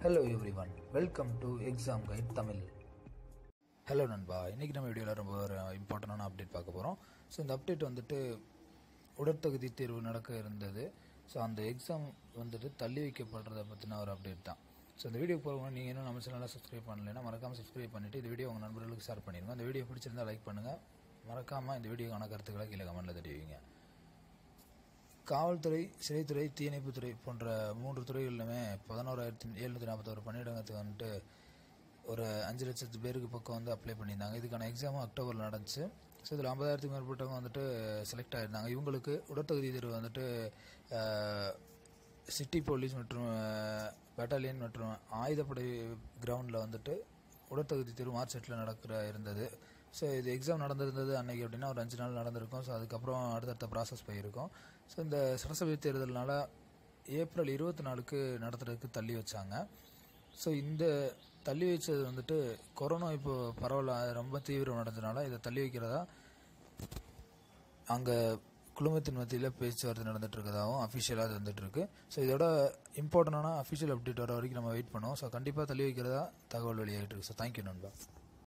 hello everyone welcome to exam guide Tamil hello நண்பா இன்றைக்கி நம்ம வீடியோவில் ரொம்ப ஒரு இம்பார்ட்டண்டான அப்டேட் பார்க்க போகிறோம் ஸோ இந்த அப்டேட் வந்துட்டு உடற்தகுதி தேர்வு நடக்க இருந்தது ஸோ அந்த எக்ஸாம் வந்துட்டு தள்ளி வைக்கப்படுறத பற்றின ஒரு அப்டேட் தான் ஸோ இந்த வீடியோ போகிறவங்க நீங்கள் இன்னும் நம்ம சேனலில் சப்ஸ்கிரைப் பண்ணலைன்னா மறக்காமல் சப்ஸ்கிரைப் பண்ணிவிட்டு இந்த வீடியோ உங்கள் நண்பர்களுக்கு ஷேர் பண்ணிடுங்க இந்த வீடியோ பிடிச்சிருந்தா லைக் பண்ணுங்கள் மறக்காமல் இந்த வீடியோக்கான கருத்துக்களை கீழே கமெண்ட்டில் தெரிவிங்க காவல்துறை சிறைத்துறை தீயணைப்புத்துறை போன்ற மூன்று துறைகளிலுமே பதினோராயிரத்தி எழுநூற்றி நாற்பத்தோரு பணியிடங்களுக்கு வந்துட்டு ஒரு அஞ்சு லட்சத்து பேருக்கு பக்கம் வந்து அப்ளை பண்ணியிருந்தாங்க இதுக்கான எக்ஸாமும் அக்டோபரில் நடந்துச்சு ஸோ இதில் ஐம்பதாயிரத்துக்கு மேற்பட்டவங்க வந்துட்டு செலக்ட் ஆகிருந்தாங்க இவங்களுக்கு உடற்தகுதி தேர்வு வந்துட்டு சிட்டி போலீஸ் மற்றும் பெட்டாலியன் மற்றும் ஆயுதப்படை கிரவுண்டில் வந்துட்டு உடற்தகுதி தேர்வு மார்ச் எட்டில் நடக்கிற இருந்தது ஸோ இது எக்ஸாம் நடந்திருந்தது அன்னைக்கு அப்படின்னா ஒரு அஞ்சு நாள் நடந்திருக்கும் ஸோ அதுக்கப்புறம் அடுத்தடுத்த ப்ராசஸ் போயிருக்கும் ஸோ இந்த சட்டசபை தேர்தல்னால ஏப்ரல் இருபத்தி நாலுக்கு நடத்துறதுக்கு தள்ளி வச்சாங்க ஸோ இந்த தள்ளி வச்சது வந்துட்டு கொரோனா இப்போ பரவல ரொம்ப தீவிரம் நடந்ததுனால இதை தள்ளி வைக்கிறதா அங்கே குழுமத்தின் மத்தியில் பேச்சுவார்த்தை நடந்துட்டு இருக்கதாகவும் அஃபிஷியலாக அது வந்துட்டு இருக்கு ஸோ இதோட இம்பார்ட்டண்டான அஃபிஷியல் அப்டேட் வர வரைக்கும் நம்ம வெயிட் பண்ணுவோம் ஸோ கண்டிப்பாக தள்ளி வைக்கிறதா தகவல் வெளியாகிட்டு இருக்கு ஸோ தேங்க்யூ நண்பா